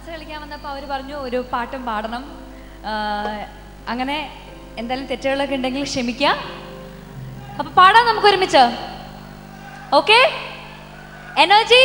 dance കളിക്കാൻ വന്നപ്പോൾ അവർ പറഞ്ഞു ഒരു പാട്ടും പാടണം ആ, അങ്ങനെ എന്തായാലും തെറ്റുകളൊക്കെ ഉണ്ടെങ്കിൽ ക്ഷമിക്കുക അപ്പൊ പാടാം നമുക്ക് ഒരുമിച്ച് ഓക്കെ എനർജി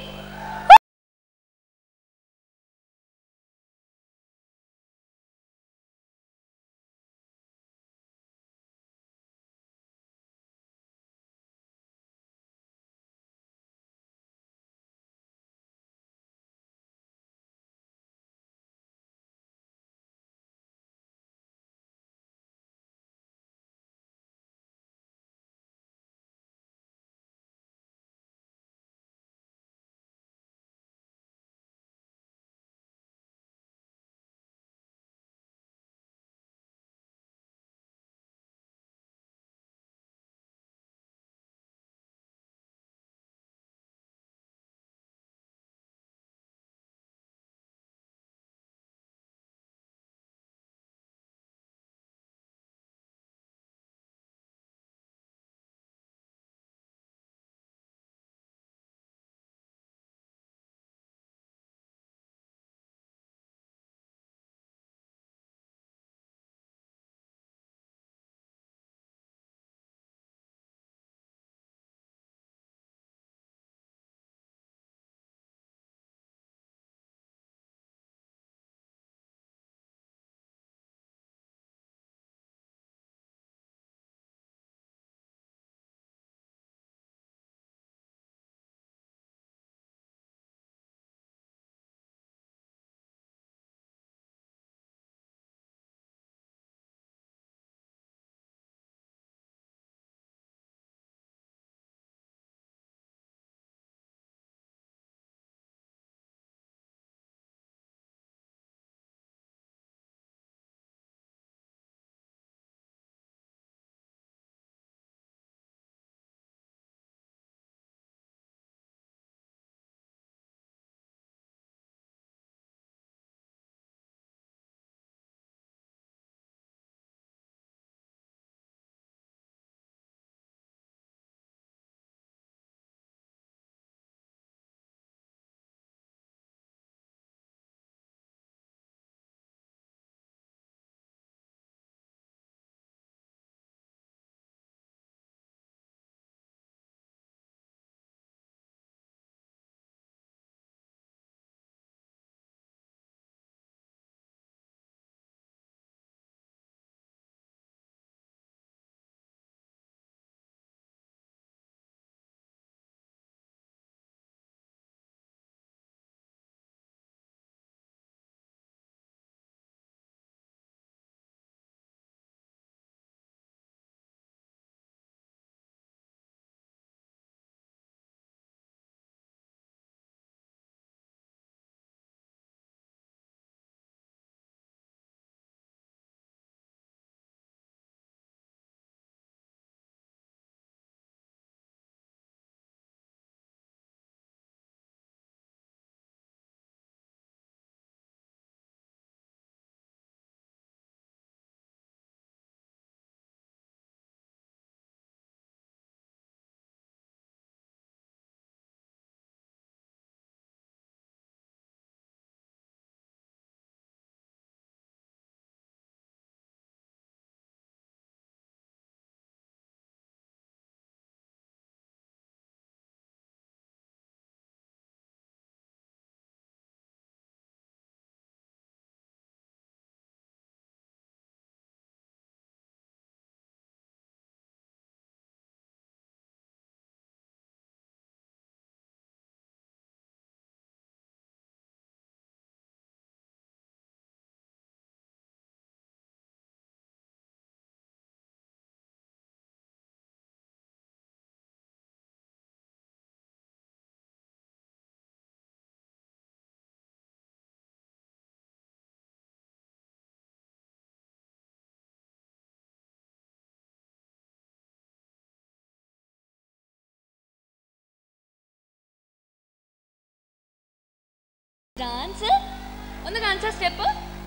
ഡാൻസ് ഒന്ന് കാണിച്ച സ്റ്റെപ്പ്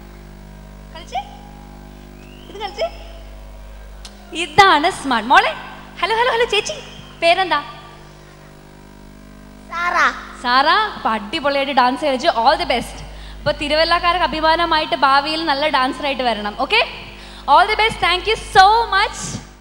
കളിച്ചേ ഇത് കളിച്ചേ ഇതാണ് സ്മാർട്ട് മോളെ ഹലോ ഹലോ ഹലോ ചേച്ചി പേരെന്താ സാറ സാറ അപ്പൊ അടിപൊളിയായിട്ട് ഡാൻസ് കളിച്ചു ഓൾ ദി ബെസ്റ്റ് അപ്പോൾ തിരുവല്ലക്കാർക്ക് അഭിമാനമായിട്ട് ഭാവിയിൽ നല്ല ഡാൻസറായിട്ട് വരണം okay all the best thank you so much